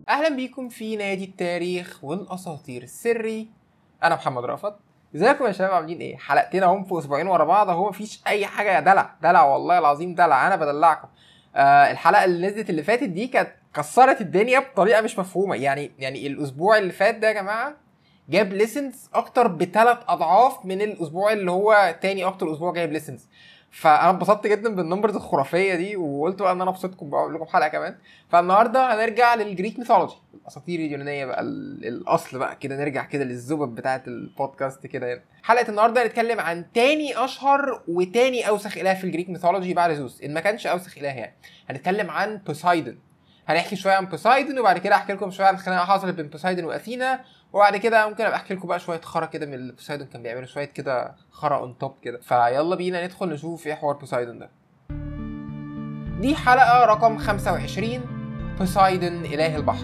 اهلا بيكم في نادي التاريخ والاساطير السري انا محمد رأفت ازيكم يا شباب عاملين ايه حلقتين اهم في اسبوعين ورا بعض اهو مفيش اي حاجه دلع دلع والله العظيم دلع انا بدلعكم آه الحلقه اللي نزلت اللي فاتت دي كانت كسرت الدنيا بطريقه مش مفهومه يعني يعني الاسبوع اللي فات ده يا جماعه جاب ليسنز اكتر بثلاث اضعاف من الاسبوع اللي هو تاني اكتر اسبوع جايب ليسنز فانا اتبسطت جدا بالنمبرز الخرافيه دي وقلت بقى ان انا ابسطكم بقى اقول لكم حلقه كمان فالنهارده هنرجع للجريك ميثولوجي الاساطير اليونانيه بقى ال- الاصل بقى كده نرجع كده للزبب بتاعه البودكاست كده يعني. حلقه النهارده هنتكلم عن تاني اشهر وتاني اوسخ اله في الجريك ميثولوجي بعد زوس ان ما كانش اوسخ اله يعني هنتكلم عن بوسايدن هنحكي شويه عن بوسايدن وبعد كده احكي لكم شويه عن الخناقه حصلت بين بوسايدن واثينا وبعد كده ممكن ابقى احكي لكم بقى شويه خرا كده من اللي بوسايدن كان بيعملوا شويه كده خرا اون توب كده فيلا بينا ندخل نشوف ايه حوار بوسايدن ده دي حلقه رقم 25 بوسايدن اله البحر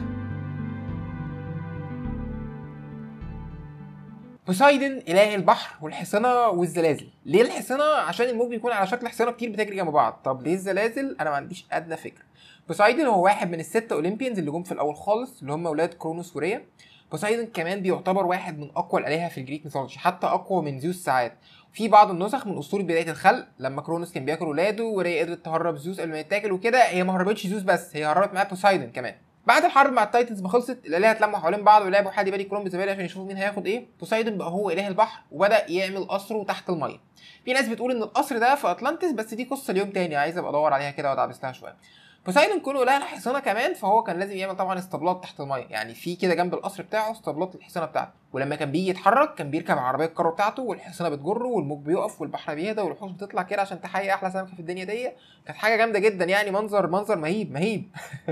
بوسايدن اله البحر والحصنه والزلازل ليه الحصنه عشان الموج بيكون على شكل حصنه كتير بتجري جنب بعض طب ليه الزلازل انا ما عنديش ادنى فكره بوسايدن هو واحد من الستة اولمبيانز اللي جم في الاول خالص اللي هم اولاد كرونوس وريا بوسايدن كمان بيعتبر واحد من اقوى الالهه في الجريك ميثولوجي حتى اقوى من زيوس ساعات في بعض النسخ من اسطوره بدايه الخلق لما كرونوس كان بياكل ولاده وريا قدرت تهرب زيوس قبل ما يتاكل وكده هي ما هربتش زيوس بس هي هربت معاه بوسايدن كمان بعد الحرب مع التايتنز ما خلصت الالهه اتلموا حوالين بعض ولعبوا حد بالي كلهم بزبالة عشان يشوفوا مين هياخد ايه بوسايدن بقى هو اله البحر وبدا يعمل قصره تحت الميه في ناس بتقول ان القصر ده في اطلانتس بس دي قصه اليوم تاني عايز ابقى ادور عليها كده وادعبس لها شويه بوسايدن كونه اله الحصانه كمان فهو كان لازم يعمل طبعا اسطبلات تحت الميه يعني في كده جنب القصر بتاعه اسطبلات الحصانه بتاعته ولما كان بيجي يتحرك كان بيركب عربيه الكارو بتاعته والحصانه بتجره والموج بيقف والبحر بيهدى والوحوش بتطلع كده عشان تحيي احلى سمكه في الدنيا دي كانت حاجه جامده جدا يعني منظر منظر مهيب مهيب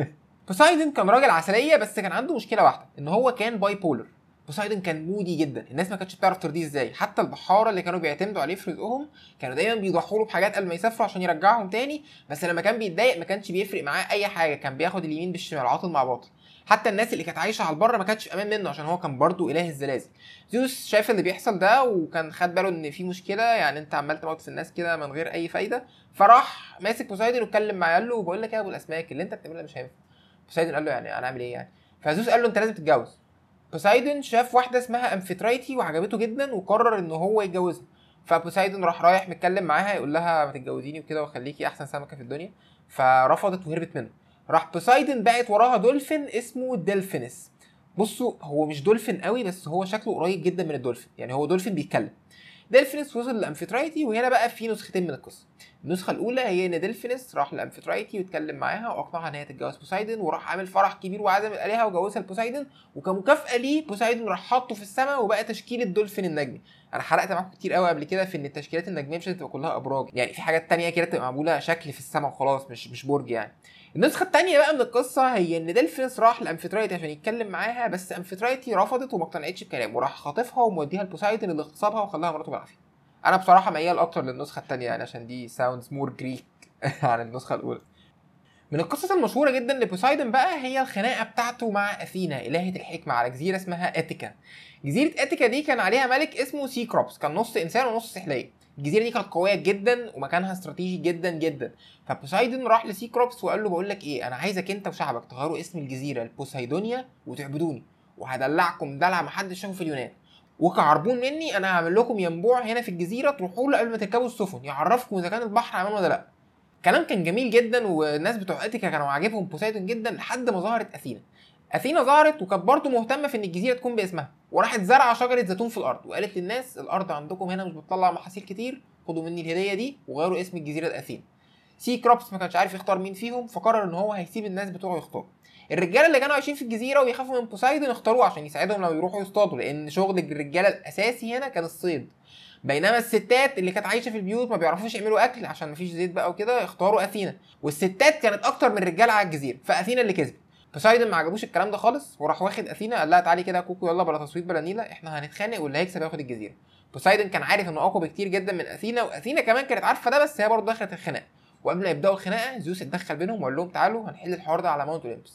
بوسايدن كان راجل عسليه بس كان عنده مشكله واحده ان هو كان باي بولر بوسايدن كان مودي جدا الناس ما كانتش بتعرف ترضيه ازاي حتى البحاره اللي كانوا بيعتمدوا عليه في رزقهم كانوا دايما بيضحوا له بحاجات قبل ما يسافروا عشان يرجعهم تاني بس لما كان بيتضايق ما كانش بيفرق معاه اي حاجه كان بياخد اليمين بالشمال عاطل مع باطل حتى الناس اللي كانت عايشه على البر ما كانتش في امان منه عشان هو كان برضه اله الزلازل زيوس شاف اللي بيحصل ده وكان خد باله ان في مشكله يعني انت عمال تموت في الناس كده من غير اي فايده فراح ماسك بوسايدن واتكلم معاه قال له بقول لك إيه يا ابو الاسماك اللي انت بتعمله ده مش هينفع بوسايدن قال له يعني انا اعمل ايه يعني فزوس قال له انت لازم تتجوز بوسايدن شاف واحده اسمها امفيترايتي وعجبته جدا وقرر ان هو يتجوزها فبوسايدن راح رايح متكلم معاها يقول لها ما تتجوزيني وكده وخليكي احسن سمكه في الدنيا فرفضت وهربت منه راح بوسايدن بعت وراها دولفين اسمه ديلفينس بصوا هو مش دولفين قوي بس هو شكله قريب جدا من الدولفين يعني هو دولفين بيتكلم ديلفينس وصل لامفيترايتي وهنا بقى في نسختين من القصه النسخه الاولى هي ان ديلفينس راح لامفيترايتي واتكلم معاها واقنعها ان هي تتجوز بوسايدن وراح عامل فرح كبير وعزم الالهه وجوزها لبوسايدن وكمكافاه ليه بوسايدن راح حاطه في السماء وبقى تشكيل الدولفين النجمي انا حرقت معاكم كتير قوي قبل كده في ان التشكيلات النجميه مش هتبقى كلها ابراج يعني في حاجات تانية كده تبقى معموله شكل في السماء وخلاص مش مش برج يعني النسخه التانية بقى من القصه هي ان ديلفينس راح لامفيترايتي عشان يتكلم معاها بس امفيترايتي رفضت وما اقتنعتش بكلامه وراح خاطفها وموديها لبوسايدن اللي اغتصبها وخلاها مراته بالعافيه انا بصراحه ميال اكتر للنسخه التانية يعني عشان دي ساوندز مور جريك عن النسخه الاولى من القصص المشهورة جدا لبوسايدن بقى هي الخناقة بتاعته مع أثينا إلهة الحكمة على جزيرة اسمها أتيكا. جزيرة أتيكا دي كان عليها ملك اسمه سيكروبس كان نص إنسان ونص سحلية. الجزيرة دي كانت قوية جدا ومكانها استراتيجي جدا جدا. فبوسايدن راح لسيكروبس وقال له بقول لك إيه أنا عايزك أنت وشعبك تغيروا اسم الجزيرة لبوسايدونيا وتعبدوني وهدلعكم دلع محدش شافه في اليونان. وكعربون مني انا هعمل لكم ينبوع هنا في الجزيره تروحوا له قبل ما تركبوا السفن يعرفكم اذا كان البحر امان ولا لا كلام كان جميل جدا والناس بتوع اتيكا كانوا عاجبهم بوسايدون جدا لحد ما ظهرت اثينا اثينا ظهرت وكانت برضه مهتمه في ان الجزيره تكون باسمها وراحت زرعه شجره زيتون في الارض وقالت للناس الارض عندكم هنا مش بتطلع محاصيل كتير خدوا مني الهديه دي وغيروا اسم الجزيره لاثينا سي كروبس ما كانش عارف يختار مين فيهم فقرر ان هو هيسيب الناس بتوعه يختاروا الرجاله اللي كانوا عايشين في الجزيره وبيخافوا من بوسايدون اختاروه عشان يساعدهم لو يروحوا يصطادوا لان شغل الرجاله الاساسي هنا كان الصيد بينما الستات اللي كانت عايشه في البيوت ما بيعرفوش يعملوا اكل عشان مفيش زيت بقى وكده اختاروا اثينا والستات كانت اكتر من الرجاله على الجزيره فاثينا اللي كسبت بوسايدون ما عجبوش الكلام ده خالص وراح واخد اثينا قال لها تعالي كده يا كوكو يلا بلا تصويت بلا نيله احنا هنتخانق واللي هيكسب ياخد الجزيره بوسايدون كان عارف انه اقوى بكتير جدا من اثينا واثينا كمان كانت عارفه ده بس هي برضه دخلت الخناقه وقبل ما يبداوا الخناقه زيوس اتدخل بينهم وقال لهم تعالوا هنحل الحوار ده على ماونت اولمبس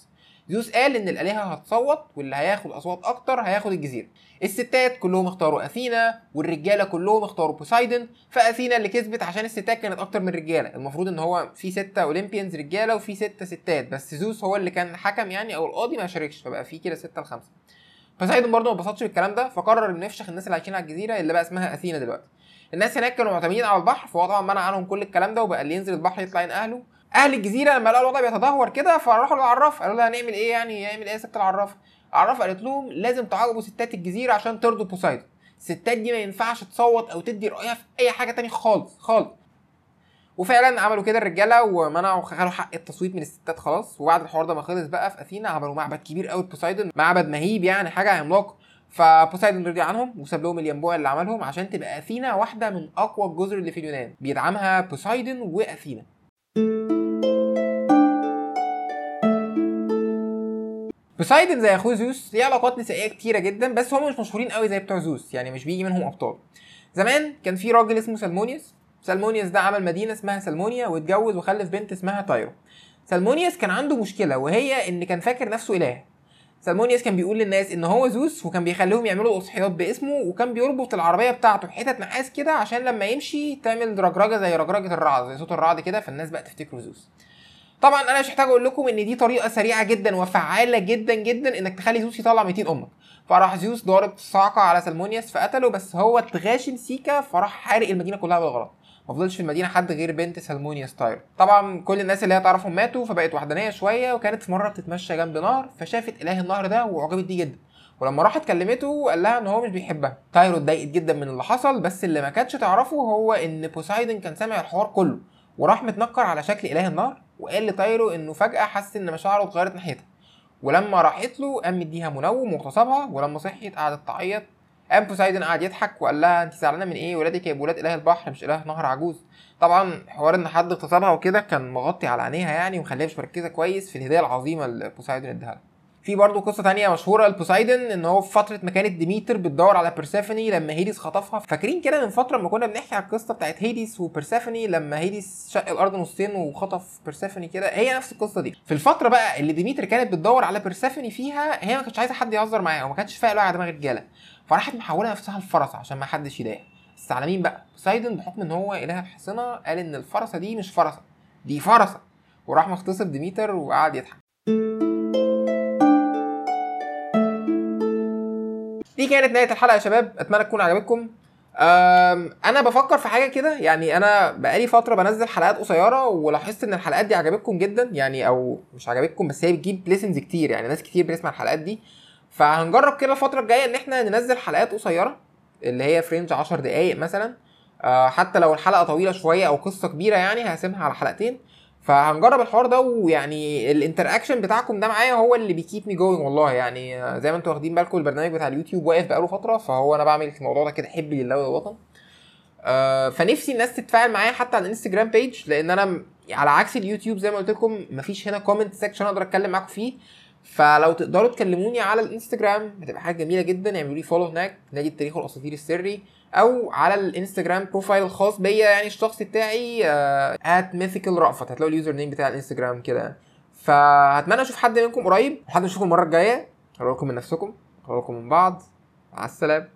زيوس قال ان الالهه هتصوت واللي هياخد اصوات اكتر هياخد الجزيره الستات كلهم اختاروا اثينا والرجاله كلهم اختاروا بوسايدن فاثينا اللي كسبت عشان الستات كانت اكتر من الرجاله المفروض ان هو في ستة اولمبيانز رجاله وفي ستة ستات بس زيوس هو اللي كان حكم يعني او القاضي ما شاركش فبقى في كده ستة لخمسة بوسايدن برضه ما اتبسطش بالكلام ده فقرر انه يفشخ الناس اللي عايشين على الجزيره اللي بقى اسمها اثينا دلوقتي الناس هناك كانوا معتمدين على البحر فهو طبعا منع عنهم كل الكلام ده وبقى اللي ينزل البحر يطلع ين اهله اهل الجزيره لما لقوا الوضع بيتدهور كده فراحوا للعراف قالوا لها هنعمل ايه يعني نعمل ايه يا ست العراف العراف قالت لهم لازم تعاقبوا ستات الجزيره عشان ترضوا بوسايدن الستات دي ما ينفعش تصوت او تدي رايها في اي حاجه تاني خالص خالص وفعلا عملوا كده الرجاله ومنعوا خدوا حق التصويت من الستات خلاص وبعد الحوار ده ما خلص بقى في اثينا عملوا معبد كبير قوي لبوسايدن معبد مهيب يعني حاجه عملاقه فبوسايدن رضي عنهم وساب لهم الينبوع اللي عملهم عشان تبقى اثينا واحده من اقوى الجزر اللي في اليونان بيدعمها بوسايدن واثينا بوسايدن زي اخوه زيوس ليه علاقات نسائيه كتيره جدا بس هم مش مشهورين قوي زي بتوع زيوس يعني مش بيجي منهم ابطال زمان كان في راجل اسمه سلمونيوس سلمونيوس ده عمل مدينه اسمها سلمونيا واتجوز وخلف بنت اسمها تايرو سلمونيوس كان عنده مشكله وهي ان كان فاكر نفسه اله سلمونيوس كان بيقول للناس ان هو زوس وكان بيخليهم يعملوا اضحيات باسمه وكان بيربط العربيه بتاعته بحتت نحاس كده عشان لما يمشي تعمل رجرجه زي رجرجه الرعد زي صوت الرعد كده فالناس بقى تفتكره زوس طبعا انا مش محتاج اقول لكم ان دي طريقه سريعه جدا وفعاله جدا جدا انك تخلي زوس يطلع 200 امك فراح زيوس ضارب صاعقه على سلمونيوس فقتله بس هو اتغاشم سيكا فراح حارق المدينه كلها بالغلط ما فضلش في المدينه حد غير بنت سلمونيوس تاير طبعا كل الناس اللي هي تعرفهم ماتوا فبقت وحدانيه شويه وكانت في مره بتتمشى جنب نهر فشافت اله النهر ده وعجبت بيه جدا ولما راحت كلمته قال لها ان هو مش بيحبها تايرو اتضايقت جدا من اللي حصل بس اللي ما كانتش تعرفه هو ان بوسايدن كان سامع الحوار كله وراح متنكر على شكل اله النار وقال لتايرو انه فجاه حس ان مشاعره اتغيرت ناحيتها ولما راحت له قام مديها منوم واغتصبها ولما صحيت قعدت تعيط قام بوسايدن قعد يضحك وقال لها انت زعلانه من ايه ولادك هيبقوا ولاد اله البحر مش اله نهر عجوز طبعا حوار ان حد اغتصبها وكده كان مغطي على عينيها يعني ومخليها مش مركزه كويس في الهديه العظيمه اللي بوسايدن اداها لها في برضه قصه تانية مشهوره لبوسايدن ان هو في فتره ما كانت ديميتر بتدور على بيرسيفوني لما هيديس خطفها فاكرين كده من فتره لما كنا بنحكي على القصه بتاعت هيديس وبيرسيفوني لما هيديس شق الارض نصين وخطف بيرسيفوني كده هي نفس القصه دي في الفتره بقى اللي ديميتر كانت بتدور على بيرسيفوني فيها هي ما كانتش عايزه حد يهزر معاها وما كانتش فايقه على دماغ الرجاله فراحت محوله نفسها لفرسه عشان ما حدش يضايقها بس على مين بقى بوسايدن بحكم ان هو اله الحصنه قال ان الفرسه دي مش فرسه دي فرسه وراح مغتصب ديميتر وقعد يضحك دي كانت نهايه الحلقه يا شباب اتمنى تكون عجبتكم أم، انا بفكر في حاجه كده يعني انا بقالي فتره بنزل حلقات قصيره ولاحظت ان الحلقات دي عجبتكم جدا يعني او مش عجبتكم بس هي بتجيب ليسنز كتير يعني ناس كتير بتسمع الحلقات دي فهنجرب كده الفتره الجايه ان احنا ننزل حلقات قصيره اللي هي في رينج 10 دقائق مثلا آه، حتى لو الحلقه طويله شويه او قصه كبيره يعني هقسمها على حلقتين فهنجرب الحوار ده ويعني الانتراكشن بتاعكم ده معايا هو اللي بيكيب مي جوينج والله يعني آه، زي ما انتوا واخدين بالكم البرنامج بتاع اليوتيوب واقف بقاله فتره فهو انا بعمل الموضوع ده كده حبي لله وللوطن آه، فنفسي الناس تتفاعل معايا حتى على الانستجرام بيج لان انا م- على عكس اليوتيوب زي ما قلت لكم مفيش هنا كومنت سيكشن اقدر اتكلم معاكم فيه فلو تقدروا تكلموني على الانستجرام هتبقى حاجه جميله جدا اعملوا لي فولو هناك نادي التاريخ والاساطير السري او على الانستجرام بروفايل الخاص بيا يعني الشخصي بتاعي ات ميثيكال رأفت هتلاقوا اليوزر نيم بتاع الانستجرام كده فهتمنى اشوف حد منكم قريب لحد ما اشوفكم المره الجايه هقول لكم من نفسكم هقول لكم من بعض مع السلامه